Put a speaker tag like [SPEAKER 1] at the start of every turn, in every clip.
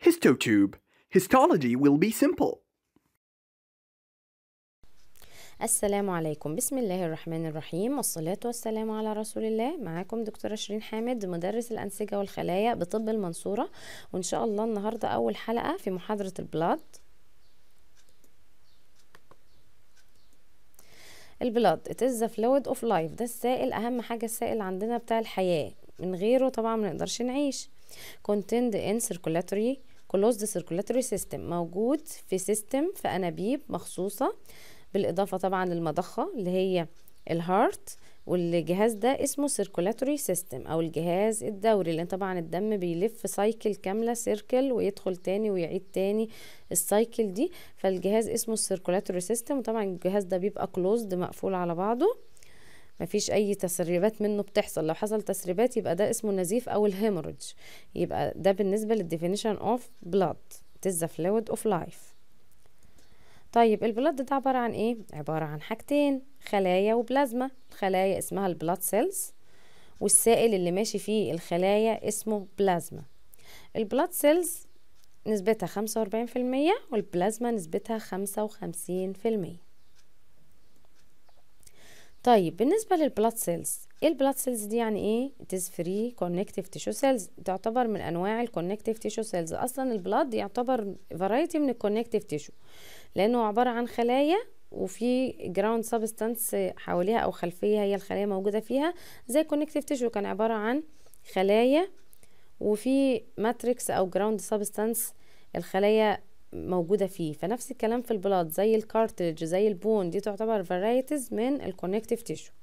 [SPEAKER 1] Histotube. Histology will be simple.
[SPEAKER 2] السلام عليكم بسم الله الرحمن الرحيم والصلاة والسلام على رسول الله معاكم دكتورة شيرين حامد مدرس الأنسجة والخلايا بطب المنصورة وإن شاء الله النهاردة أول حلقة في محاضرة البلاد البلاد it is the fluid of life ده السائل أهم حاجة السائل عندنا بتاع الحياة من غيره طبعا ما نقدرش نعيش contained in circulatory closed circulatory system موجود في سيستم في أنابيب مخصوصة بالإضافة طبعا للمضخة اللي هي الهارت والجهاز ده اسمه سيركولاتوري سيستم او الجهاز الدوري لان طبعا الدم بيلف سايكل كاملة سيركل ويدخل تاني ويعيد تاني السايكل دي فالجهاز اسمه السيركولاتوري سيستم وطبعا الجهاز ده بيبقى كلوزد مقفول على بعضه مفيش اي تسريبات منه بتحصل لو حصل تسريبات يبقى ده اسمه النزيف او الهيموريدج يبقى ده بالنسبة للديفينيشن اوف بلاد it is the fluid of life طيب البلاد ده عبارة عن ايه؟ عبارة عن حاجتين خلايا وبلازما الخلايا اسمها البلاد سيلز والسائل اللي ماشي فيه الخلايا اسمه بلازما البلاد سيلز نسبتها خمسة وأربعين في المية والبلازما نسبتها خمسة وخمسين في المية طيب بالنسبة للبلاد سيلز ايه البلاد سيلز دي يعني ايه it is free connective tissue cells تعتبر من انواع الكونكتيف تيشو سيلز اصلا البلاد يعتبر فرايتي من الكونكتيف تيشو لانه عبارة عن خلايا وفي جراوند سبستانس حواليها او خلفيه هي الخلايا موجوده فيها زي كونكتيف تيشو كان عباره عن خلايا وفي ماتريكس او جراوند سبستانس الخلايا موجوده فيه فنفس الكلام في البلاد زي الكارتلج زي البون دي تعتبر فرايتيز من الكونكتيف تيشو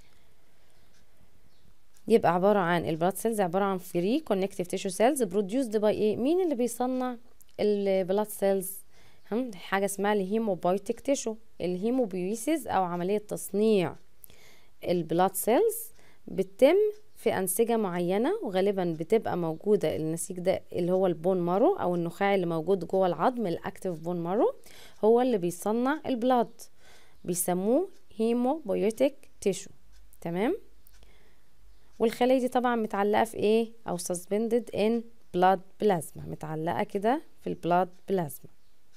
[SPEAKER 2] يبقى عباره عن البلاد سيلز عباره عن فري كونكتيف تيشو سيلز بروديوسد باي ايه مين اللي بيصنع البلاد سيلز حاجه اسمها الهيموبايتيك تيشو الهيموبيوسيس او عمليه تصنيع البلاد سيلز بتتم في أنسجة معينة وغالبا بتبقى موجودة النسيج ده اللي هو البون مارو أو النخاع اللي موجود جوه العظم الأكتيف بون مارو هو اللي بيصنع البلاد بيسموه هيموبيوتيك تيشو تمام والخلايا دي طبعا متعلقة في ايه أو suspended in blood plasma متعلقة كده في البلاد بلازما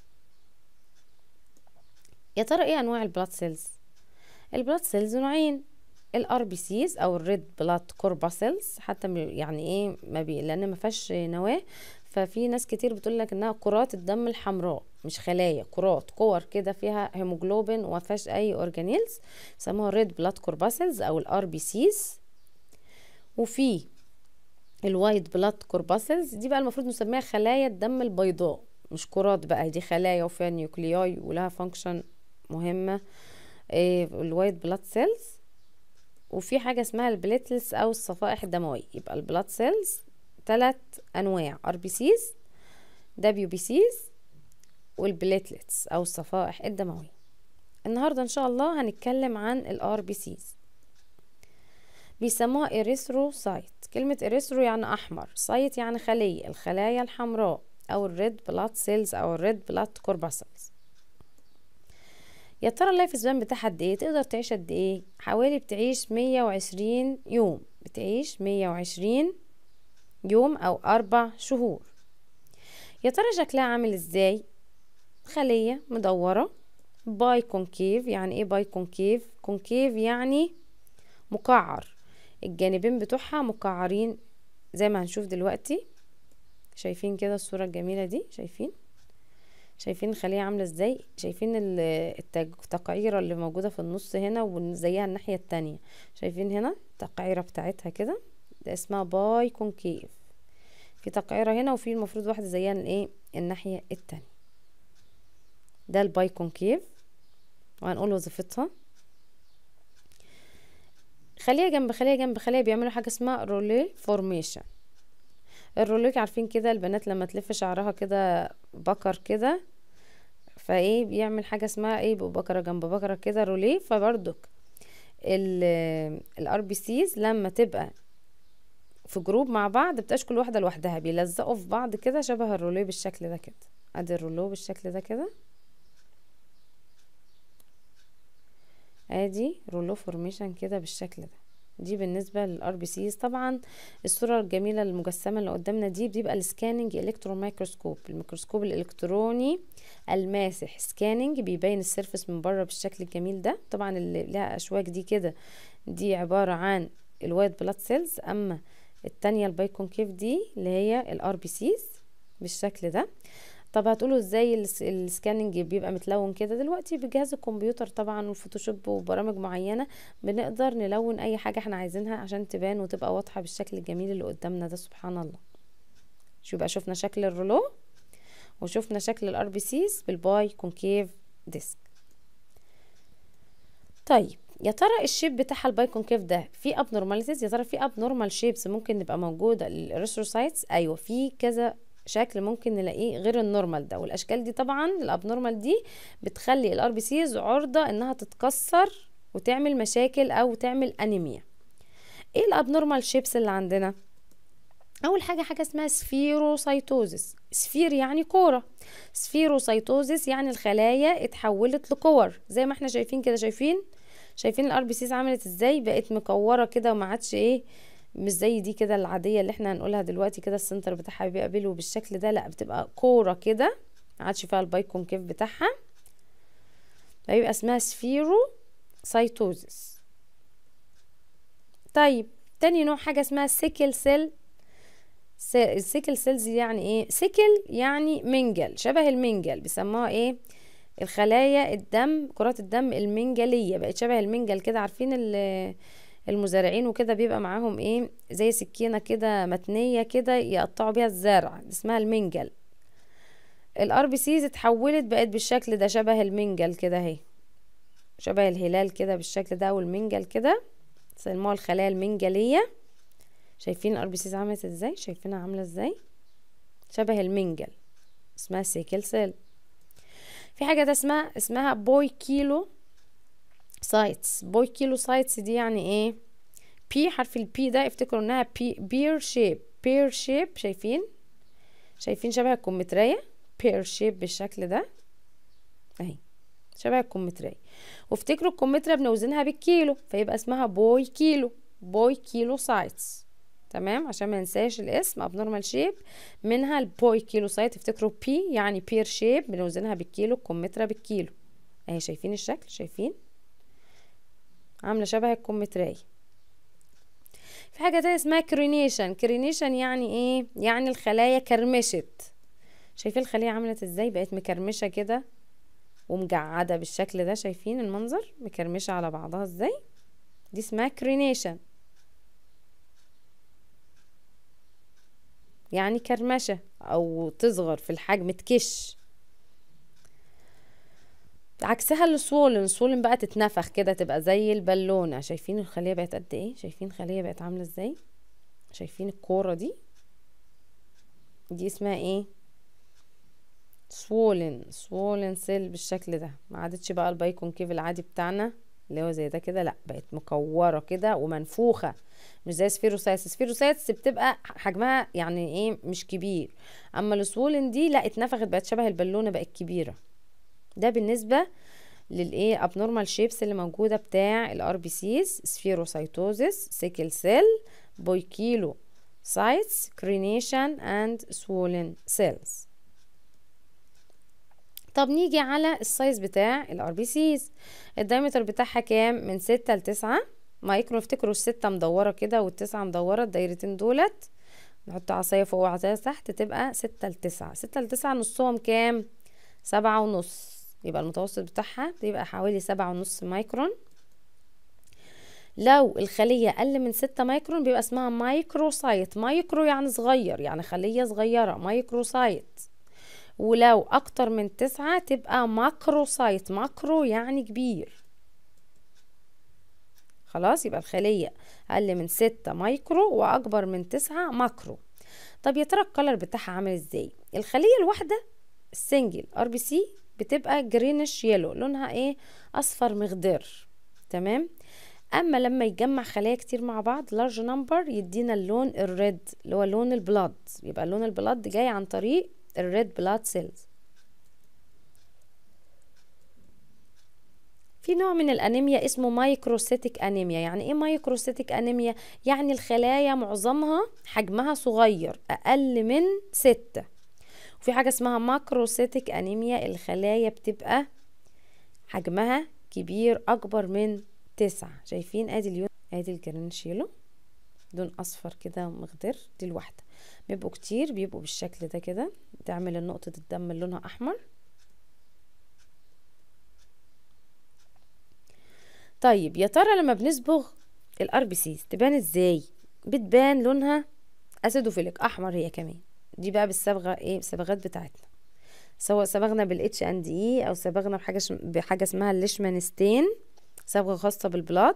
[SPEAKER 2] يا ترى ايه انواع البلاد سيلز البلاد سيلز نوعين الار بي سيز او الريد بلاد كورباسيلز حتى يعني ايه ما بي لان ما فيهاش نواه ففي ناس كتير بتقول لك انها كرات الدم الحمراء مش خلايا كرات كور كده فيها هيموجلوبين وما فيهاش اي اورجانيلز بيسموها ريد بلاد كورباسيلز او الار بي سيز وفي الوايت بلاد كورباسيلز دي بقى المفروض نسميها خلايا الدم البيضاء مش كرات بقى دي خلايا وفيها نيوكلياي ولها فانكشن مهمة إيه الوايت بلاد سيلز وفي حاجة اسمها البليتلز أو الصفائح الدموية يبقى البلاد سيلز تلات أنواع ار بي سيز دبليو بي سيز والبليتلتس أو الصفائح الدموية النهاردة إن شاء الله هنتكلم عن الار بي سيز بيسموها إريثروسايت كلمة إريثرو يعني أحمر سايت يعني خلية الخلايا الحمراء أو الريد بلاد سيلز أو الريد بلاد كورباسلز يا ترى اللايف سبان بتاعها قد ايه تقدر تعيش قد ايه حوالي بتعيش مية وعشرين يوم بتعيش مية وعشرين يوم او اربع شهور يا ترى شكلها عامل ازاي خلية مدورة باي كونكيف يعني ايه باي كونكيف كونكيف يعني مقعر الجانبين بتوعها مقعرين زي ما هنشوف دلوقتي شايفين كده الصورة الجميلة دي شايفين شايفين الخلية عاملة ازاي شايفين التقعيرة اللي موجودة في النص هنا وزيها الناحية التانية شايفين هنا التقعيرة بتاعتها كده ده اسمها باي كونكيف في تقعيرة هنا وفي المفروض واحدة زيها الايه الناحية التانية ده الباي كونكيف وهنقول وظيفتها خلية جنب خلية جنب خلية بيعملوا حاجة اسمها رولي فورميشن الروليك عارفين كده البنات لما تلف شعرها كده بكر كده فايه بيعمل حاجه اسمها ايه بكره جنب بكره كده روليه فبرضك الار بي سيز لما تبقى في جروب مع بعض بتبقاش كل واحده لوحدها بيلزقوا في بعض كده شبه الروليه بالشكل ده كده ادي الرولو بالشكل ده كده ادي رولو فورميشن كده بالشكل ده دي بالنسبة للار بي سيز طبعا الصورة الجميلة المجسمة اللي قدامنا دي بيبقى السكاننج الكترون مايكروسكوب الميكروسكوب الالكتروني الماسح سكاننج بيبين السيرفس من بره بالشكل الجميل ده طبعا اللي لها اشواك دي كده دي عبارة عن الوايت بلاد سيلز اما التانية البايكونكيف دي اللي هي الار بي سيز بالشكل ده طب هتقولوا ازاي الس- السكاننج بيبقى متلون كده دلوقتي بجهاز الكمبيوتر طبعا والفوتوشوب وبرامج معينة بنقدر نلون اي حاجة احنا عايزينها عشان تبان وتبقى واضحة بالشكل الجميل اللي قدامنا ده سبحان الله شو بقى شفنا شكل الرولو وشفنا شكل الار بي سيز بالباي كونكيف ديسك طيب يا ترى الشيب بتاعها الباي كونكيف ده في ابنورماليتيز يا ترى في ابنورمال شيبس ممكن نبقى موجوده للاريثروسايتس ايوه في كذا شكل ممكن نلاقيه غير النورمال ده والاشكال دي طبعا الابنورمال دي بتخلي الار بي سيز عرضه انها تتكسر وتعمل مشاكل او تعمل انيميا ايه الابنورمال شيبس اللي عندنا اول حاجه حاجه اسمها سفيروسايتوزس سفير يعني كوره سفيروسايتوزس يعني الخلايا اتحولت لكور زي ما احنا شايفين كده شايفين شايفين الار بي سيز عملت ازاي بقت مكوره كده وما عادش ايه مش زي دي كده العاديه اللي احنا هنقولها دلوقتي كده السنتر بتاعها بيقابله بالشكل ده لا بتبقى كوره كده ما عادش فيها الباي كونكيف بتاعها فيبقى اسمها سفيرو سايتوزس طيب تاني نوع حاجه اسمها سيكل سيل السيكل سيلز يعني ايه سيكل يعني منجل شبه المنجل بيسموها ايه الخلايا الدم كرات الدم المنجليه بقت شبه المنجل كده عارفين ال- المزارعين وكده بيبقى معاهم ايه زي سكينه كده متنيه كده يقطعوا بيها الزرع دي اسمها المنجل الار بي سيز اتحولت بقت بالشكل ده شبه المنجل كده اهي شبه الهلال كده بالشكل ده والمنجل كده سموها الخلايا المنجليه شايفين الار بي سيز عملت ازاي شايفينها عامله ازاي شبه المنجل اسمها سيكل سيل في حاجه ده اسمها اسمها بوي كيلو سايتس بوي كيلو سايتس دي يعني ايه بي حرف البي ده افتكروا انها بي بير شيب بير شيب شايفين شايفين شبه الكمثريه بير شيب بالشكل ده اهي شبه الكمثريه وافتكروا الكمثرى بنوزنها بالكيلو فيبقى اسمها بوي كيلو بوي كيلو سايتس تمام عشان ما ننساش الاسم ابنورمال شيب منها البوي كيلو سايت افتكروا بي يعني بير شيب بنوزنها بالكيلو الكمثرى بالكيلو اهي شايفين الشكل شايفين عامله شبه الكمثريه في حاجه تانية اسمها كرينيشن كرينيشن يعني ايه يعني الخلايا كرمشت شايفين الخليه عملت ازاي بقت مكرمشه كده ومجعده بالشكل ده شايفين المنظر مكرمشه على بعضها ازاي دي اسمها كرينيشن يعني كرمشة او تصغر في الحجم تكش عكسها السوولن السوولن بقى تتنفخ كده تبقى زي البالونة شايفين الخلية بقت قد ايه شايفين الخلية بقت عاملة ازاي شايفين الكورة دي دي اسمها ايه سوولن سوولن سيل بالشكل ده ما عادتش بقى الباي كونكيف العادي بتاعنا اللي هو زي ده كده لا بقت مكوره كده ومنفوخه مش زي سفيروسايتس سفيروسايتس بتبقى حجمها يعني ايه مش كبير اما السوولن دي لا اتنفخت بقت شبه البالونه بقت كبيره ده بالنسبه للايه ابنورمال شيبس اللي موجوده بتاع الار بي سيز سفيروسايتوزس سيكل سيل بويكيلو سايتس كرينيشن اند سوولن سيلز طب نيجي على السايز بتاع الار بي سيز الدايمتر بتاعها كام من ستة لتسعة مايكرو افتكروا الستة مدورة كده والتسعة مدورة الدايرتين دولت نحط عصاية فوق وعصاية تحت تبقى ستة لتسعة ستة لتسعة نصهم كام سبعة ونص يبقى المتوسط بتاعها بيبقى حوالي سبعة ونص مايكرون لو الخلية أقل من ستة مايكرون بيبقى اسمها مايكروسايت مايكرو يعني صغير يعني خلية صغيرة مايكروسايت ولو اكتر من تسعة تبقى ماكروسايت ماكرو يعني كبير خلاص يبقى الخلية اقل من ستة مايكرو واكبر من تسعة ماكرو طب يا ترى الكلر بتاعها عامل ازاي الخلية الواحدة السنجل ار بي سي بتبقى جرينش يلو لونها ايه اصفر مخضر تمام اما لما يتجمع خلايا كتير مع بعض لارج نمبر يدينا اللون الريد اللي هو لون البلاد يبقى لون البلاد جاي عن طريق الريد بلاد سيلز في نوع من الانيميا اسمه مايكروسيتيك انيميا يعني ايه مايكروسيتيك انيميا يعني الخلايا معظمها حجمها صغير اقل من ستة وفي حاجة اسمها ماكروسيتيك انيميا الخلايا بتبقى حجمها كبير اكبر من تسعة شايفين ادي اليون ادي الجرانشيلو لون اصفر كده مخضر دي الواحدة بيبقوا كتير بيبقوا بالشكل ده كده تعمل نقطة الدم اللي لونها احمر طيب يا ترى لما بنصبغ الار بي سيز تبان ازاي بتبان لونها اسيدوفيليك احمر هي كمان دي بقى بالصبغه ايه الصبغات بتاعتنا سواء صبغنا بالاتش اند اي او صبغنا بحاجه شم... بحاجه اسمها الليشمانستين صبغه خاصه بالبلاط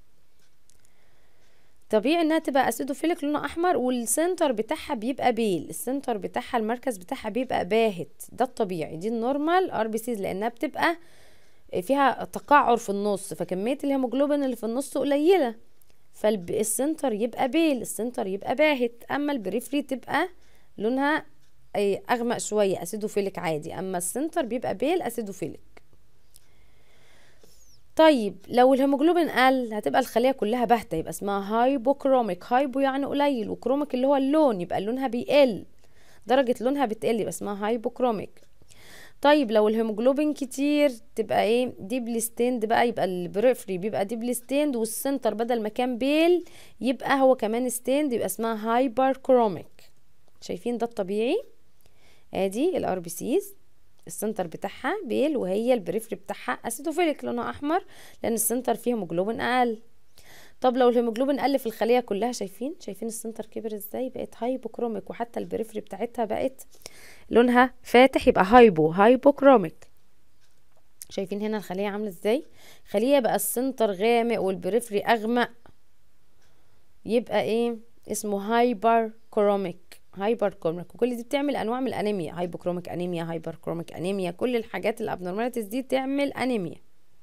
[SPEAKER 2] طبيعي انها تبقى اسيدوفيليك لونها احمر والسنتر بتاعها بيبقى بيل السنتر بتاعها المركز بتاعها بيبقى باهت ده الطبيعي دي النورمال ار بي سيز لانها بتبقى فيها تقعر في النص فكميه الهيموجلوبين اللي في النص قليله فالسنتر يبقى بيل السنتر يبقى باهت اما البريفري تبقى لونها اغمق شويه اسيدوفيليك عادي اما السنتر بيبقى بيل اسيدوفيليك طيب لو الهيموجلوبين قل هتبقى الخليه كلها باهته يبقى اسمها هايبوكروميك هايبو يعني قليل وكروميك اللي هو اللون يبقى لونها بيقل درجه لونها بتقل يبقى اسمها هايبوكروميك طيب لو الهيموجلوبين كتير تبقى ايه ديبلي ستيند بقى يبقى البريفري بيبقى ديبلي ستيند والسنتر بدل ما كان بيل يبقى هو كمان ستيند يبقى اسمها هايبر كروميك شايفين ده الطبيعي ادي الار بي سيز السنتر بتاعها بيل وهي البريفري بتاعها اسيدوفيليك لونها احمر لان السنتر فيه هيموجلوبين اقل طب لو الهيموجلوبين قل في الخليه كلها شايفين شايفين السنتر كبر ازاي بقت هايبوكروميك وحتى البريفري بتاعتها بقت لونها فاتح يبقى هايبو هايبوكروميك شايفين هنا الخليه عامله ازاي خليه بقى السنتر غامق والبريفري اغمق يبقى ايه اسمه هايبر كروميك هايبر كروميك وكل دي بتعمل انواع من الانيميا هايبوكروميك انيميا هايبر كروميك انيميا كل الحاجات الابنورماليتيز دي تعمل انيميا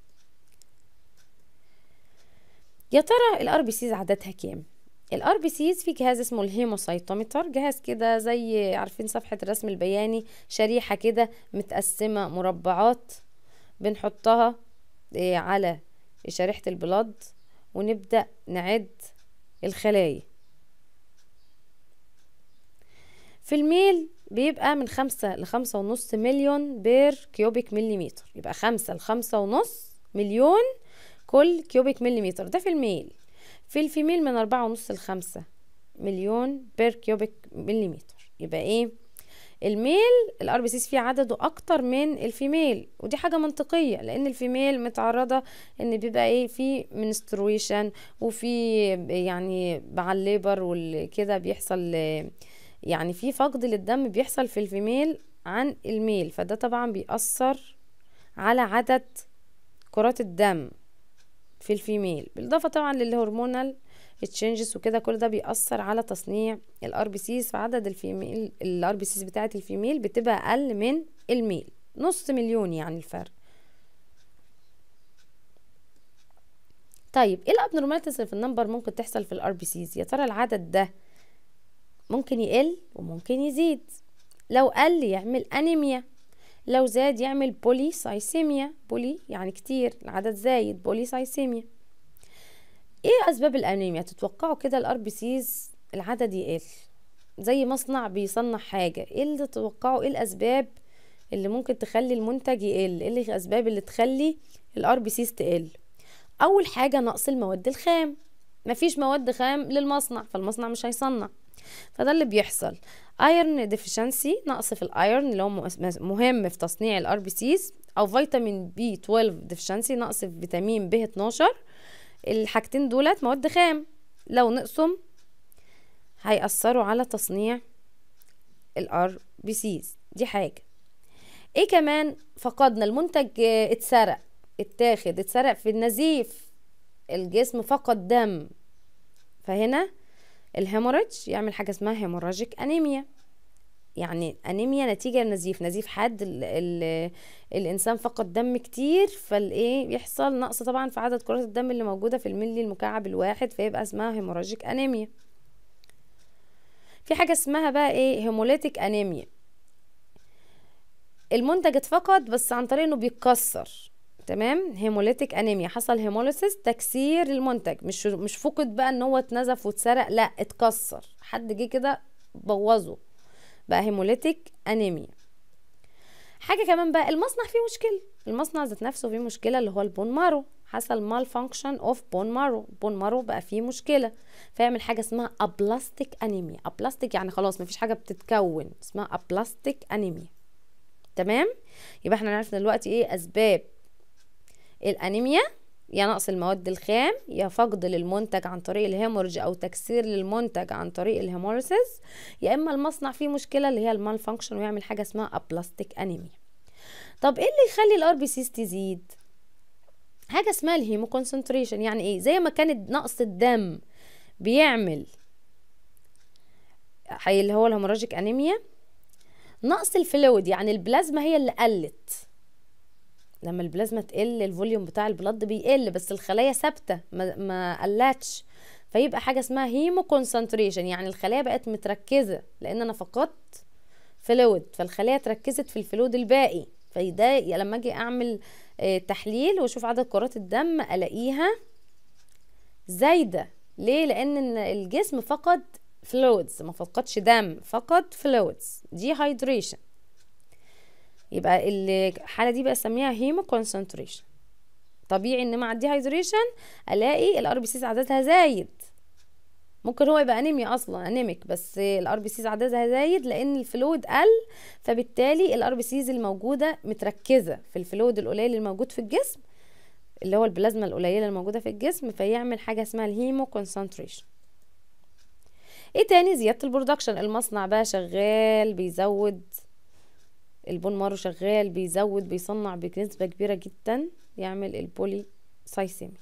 [SPEAKER 2] يا ترى الار بي سيز عددها كام الار بي سيز في جهاز اسمه الهيموسايتومتر جهاز كده زي عارفين صفحه الرسم البياني شريحه كده متقسمه مربعات بنحطها على شريحه البلاد ونبدا نعد الخلايا في الميل بيبقى من خمسة لخمسة ونص مليون بير كيوبيك مليمتر يبقى خمسة لخمسة ونص مليون كل كيوبيك مليمتر ده في الميل في الفيميل من أربعة ونص لخمسة مليون بير كيوبيك مليمتر يبقى ايه الميل الار بي سيس فيه عدده اكتر من الفيميل ودي حاجه منطقيه لان الفيميل متعرضه ان بيبقى ايه في منسترويشن وفي يعني مع الليبر والكده بيحصل يعني في فقد للدم بيحصل في الفيميل عن الميل فده طبعا بيأثر على عدد كرات الدم في الفيميل بالاضافه طبعا للهرمونال تشينجز وكده كل ده بيأثر على تصنيع الار بي سيز فعدد الفيميل الار بي سيز بتاعه الفيميل بتبقى اقل من الميل نص مليون يعني الفرق طيب ايه الابنورماليتيز اللي في النمبر ممكن تحصل في الار بي سيز يا ترى العدد ده ممكن يقل وممكن يزيد لو قل يعمل انيميا لو زاد يعمل بولي سايسيميا بولي يعني كتير العدد زايد بولي سايسيميا ايه اسباب الانيميا تتوقعوا كده الار بي سيز العدد يقل زي مصنع بيصنع حاجه ايه اللي تتوقعوا ايه الاسباب اللي ممكن تخلي المنتج يقل ايه الاسباب اللي تخلي الار بي سيز تقل اول حاجه نقص المواد الخام مفيش مواد خام للمصنع فالمصنع مش هيصنع فده اللي بيحصل ايرن ديفيشنسي نقص في الايرن اللي هو مهم في تصنيع الار بي سيز او فيتامين بي 12 ديفيشنسي نقص في فيتامين ب 12 الحاجتين دولت مواد خام لو نقصهم هيأثروا على تصنيع الار بي سيز دي حاجة ايه كمان فقدنا المنتج اتسرق اتاخد اتسرق في النزيف الجسم فقد دم فهنا الهيموريدج يعمل حاجة اسمها هيموراجيك انيميا يعني انيميا نتيجة نزيف نزيف حد ال ال الانسان فقد دم كتير فالايه يحصل نقص طبعا في عدد كرات الدم اللي موجودة في الملي المكعب الواحد فيبقى اسمها هيموراجيك انيميا في حاجة اسمها بقى ايه هيموليتيك انيميا المنتج اتفقد بس عن طريق انه بيتكسر تمام هيموليتيك انيميا حصل هيموليسيس تكسير المنتج مش مش فقد بقى ان هو اتنزف واتسرق لا اتكسر حد جه كده بوظه بقى هيموليتيك انيميا حاجه كمان بقى المصنع فيه مشكله المصنع ذات نفسه فيه مشكله اللي هو البون مارو حصل مال فانكشن اوف بون مارو بون مارو بقى فيه مشكله فيعمل حاجه اسمها ابلاستيك انيميا ابلاستيك يعني خلاص مفيش حاجه بتتكون اسمها ابلاستيك انيميا تمام يبقى احنا عرفنا دلوقتي ايه اسباب الانيميا يا نقص المواد الخام يا فقد للمنتج عن طريق الهيمورج او تكسير للمنتج عن طريق الهيموريسيس يا اما المصنع فيه مشكله اللي هي المال فانكشن ويعمل حاجه اسمها ابلاستيك انيميا طب ايه اللي يخلي الار بي سيز تزيد حاجه اسمها الهيمو كونسنتريشن يعني ايه زي ما كانت نقص الدم بيعمل اللي هو الهيموراجيك انيميا نقص الفلويد يعني البلازما هي اللي قلت لما البلازما تقل الفوليوم بتاع البلد بيقل بس الخلايا ثابته ما, ما قلتش فيبقى حاجه اسمها هيمو كونسنتريشن يعني الخلايا بقت متركزه لان انا فقدت فلويد فالخلايا تركزت في الفلويد الباقي فده لما اجي اعمل تحليل واشوف عدد كرات الدم الاقيها زايده ليه لان الجسم فقد فلويدز ما فقدش دم فقد فلويدز دي هايدريشن يبقى الحاله دي بقى اسميها هيمو كونسنتريشن طبيعي ان مع الديهايدريشن الاقي الار بي سيز عددها زايد ممكن هو يبقى انيميا اصلا انيميك بس الار بي سيز عددها زايد لان الفلويد قل فبالتالي الار بي سيز الموجوده متركزه في الفلويد القليل الموجود في الجسم اللي هو البلازما القليله الموجوده في الجسم فيعمل حاجه اسمها الهيمو كونسنتريشن ايه تاني زياده البرودكشن المصنع بقى شغال بيزود البون مارو شغال بيزود بيصنع بنسبه كبيره جدا يعمل البولي سايسيمي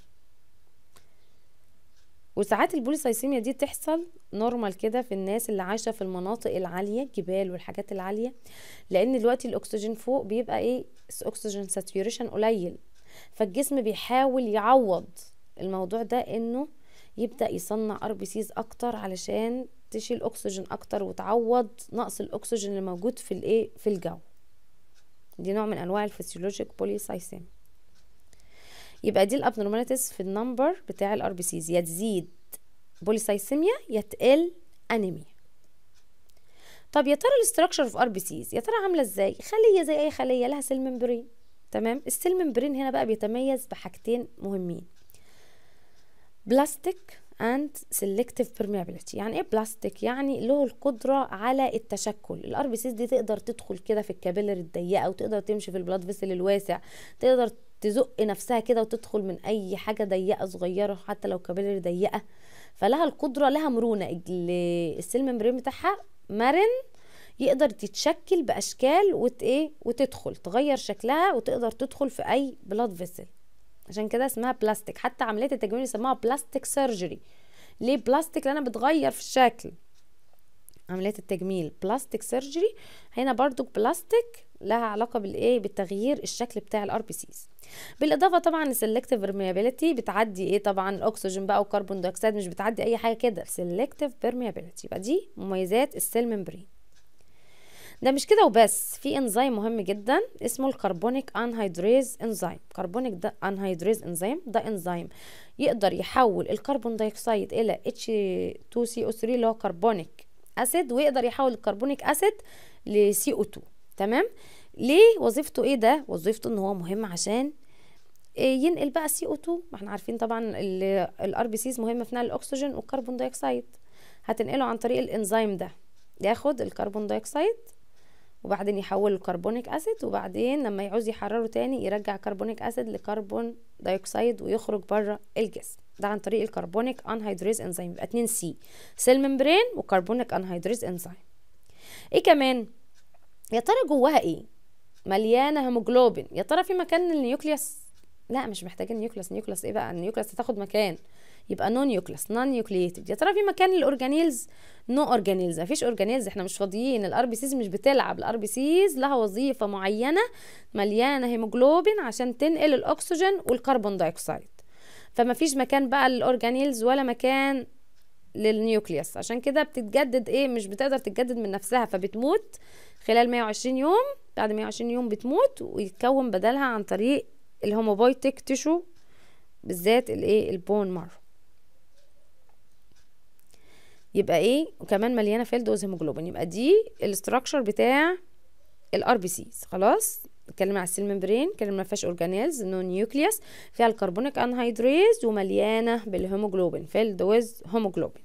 [SPEAKER 2] وساعات البوليسايسيميا دي تحصل نورمال كده في الناس اللي عايشه في المناطق العاليه الجبال والحاجات العاليه لان دلوقتي الاكسجين فوق بيبقى ايه اكسجين ساتوريشن قليل فالجسم بيحاول يعوض الموضوع ده انه يبدا يصنع ار بي سيز اكتر علشان تشيل اكسجين اكتر وتعوض نقص الاكسجين اللي موجود في الايه في الجو دي نوع من انواع الفسيولوجيك بوليسايسيميا يبقى دي الابنورماليتيز في النمبر بتاع الار بي سيز يا تزيد بوليسايسيميا يا تقل انيميا طب يا ترى الاستراكشر اوف ار بي سيز يا ترى عامله ازاي خليه زي اي خليه لها سيل ممبرين تمام السيل ممبرين هنا بقى بيتميز بحاجتين مهمين بلاستيك اند سيلكتيف permeability يعني ايه بلاستيك يعني له القدره على التشكل الار بي سيز دي تقدر تدخل كده في الكابيلر الضيقه وتقدر تمشي في البلاد فيسل الواسع تقدر تزق نفسها كده وتدخل من اي حاجه ضيقه صغيره حتى لو كابيلر ضيقه فلها القدره لها مرونه السيل ممبرين بتاعها مرن يقدر تتشكل باشكال وت ايه وتدخل تغير شكلها وتقدر تدخل في اي بلاد فيسل عشان كده اسمها بلاستيك حتى عمليه التجميل يسموها بلاستيك سيرجري ليه بلاستيك لان بتغير في الشكل عمليه التجميل بلاستيك سيرجري هنا برضو بلاستيك لها علاقه بالايه بالتغيير الشكل بتاع الار بي سيز بالاضافه طبعا السلكتيف برميابيليتي بتعدي ايه طبعا الاكسجين بقى والكربون دايوكسيد مش بتعدي اي حاجه كده سلكتيف برميابيليتي يبقى دي مميزات السيل ممبرين ده مش كده وبس في انزيم مهم جدا اسمه الكربونيك انهيدريز انزيم كربونيك ده انهيدريز انزيم ده انزيم يقدر يحول الكربون دايوكسيد الى H2CO3 اللي هو كربونيك اسيد ويقدر يحول الكربونيك اسيد ل CO2 تمام ليه وظيفته ايه ده وظيفته ان هو مهم عشان ينقل بقى CO2 ما احنا عارفين طبعا الار بي سيز مهمه في نقل الاكسجين والكربون دايوكسيد هتنقله عن طريق الانزيم ده ياخد الكربون دايوكسيد وبعدين يحول الكربونيك اسيد وبعدين لما يعوز يحرره تاني يرجع كربونيك اسيد لكربون دايوكسيد ويخرج بره الجسم ده عن طريق الكربونيك انهيدريز انزيم يبقى 2 سي سيل ممبرين وكربونيك انهيدريز انزيم ايه كمان يا ترى جواها ايه مليانه هيموجلوبين يا ترى في مكان للنيوكليوس لا مش محتاجين نيوكليوس نيوكليوس ايه بقى النيوكليوس هتاخد مكان يبقى نون نيوكليوس نون نيوكلييتد يا ترى في مكان للاورجانيلز نو اورجانيلز مفيش اورجانيلز احنا مش فاضيين الار بي سيز مش بتلعب الار بي سيز لها وظيفه معينه مليانه هيموجلوبين عشان تنقل الاكسجين والكربون دايوكسيد فمفيش مكان بقى للاورجانيلز ولا مكان للنيوكليوس عشان كده بتتجدد ايه مش بتقدر تتجدد من نفسها فبتموت خلال 120 يوم بعد 120 يوم بتموت ويتكون بدلها عن طريق الهوموبايتك تيشو بالذات الايه البون مارو يبقى ايه وكمان مليانه فيلد اوز هيموجلوبين يبقى دي الاستراكشر بتاع الار بي سيز خلاص اتكلمنا على السيل ممبرين اتكلمنا ما فيهاش اورجانيلز نو نيوكليوس فيها الكربونيك انهيدريز ومليانه بالهيموجلوبين فيلد ويز هيموجلوبين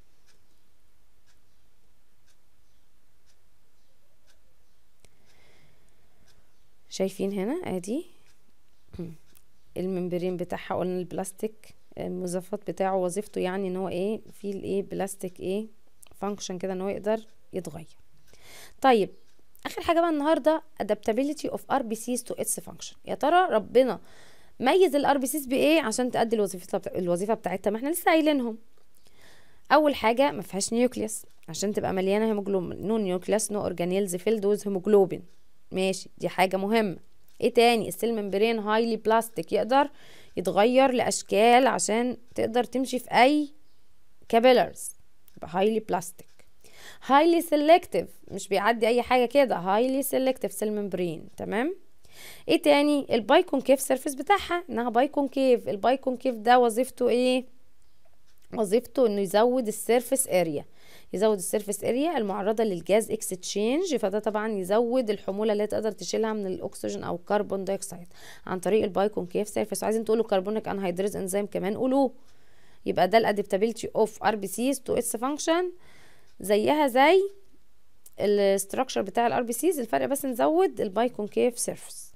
[SPEAKER 2] شايفين هنا ادي الممبرين بتاعها قلنا البلاستيك المضافات بتاعه وظيفته يعني ان هو ايه في الايه بلاستيك ايه فانكشن كده ان هو يقدر يتغير طيب اخر حاجه بقى النهارده adaptability of RBCs to its function يا ترى ربنا ميز الار بي سيز بايه عشان تأدي الوظيفه الوظيفه بتاعتها ما احنا لسه قايلينهم اول حاجه ما فيهاش نيوكليوس عشان تبقى مليانه هيموجلوبين نو نيوكليوس نو اورجانيلز فيلد ويز هيموجلوبين ماشي دي حاجه مهمه ايه تاني السيل ممبرين هايلي بلاستيك يقدر يتغير لاشكال عشان تقدر تمشي في اي كابيلرز يبقى هايلي بلاستيك هايلي سيلكتيف مش بيعدي اي حاجه كده هايلي سيلكتيف سيل ممبرين تمام ايه تاني البايكونكيف سيرفيس بتاعها انها بايكونكيف البايكونكيف ده وظيفته ايه وظيفته انه يزود السيرفيس اريا يزود السيرفيس اريا المعرضه للجاز اكستشينج فده طبعا يزود الحموله اللي تقدر تشيلها من الاكسجين او الكربون دايوكسيد عن طريق البايكونكيف سيرفيس عايزين تقولوا كربونيك انهيدريز انزيم كمان قولوه يبقى ده الادابتابيلتي اوف ار بي سيز تو اتس فانكشن زيها زي الاستراكشر بتاع الار بي سيز الفرق بس نزود البايكونكيف سيرفيس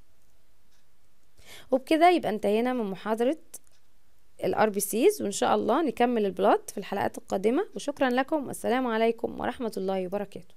[SPEAKER 2] وبكده يبقى انتهينا من محاضره الار بي سيز وان شاء الله نكمل البلاد في الحلقات القادمه وشكرا لكم والسلام عليكم ورحمه الله وبركاته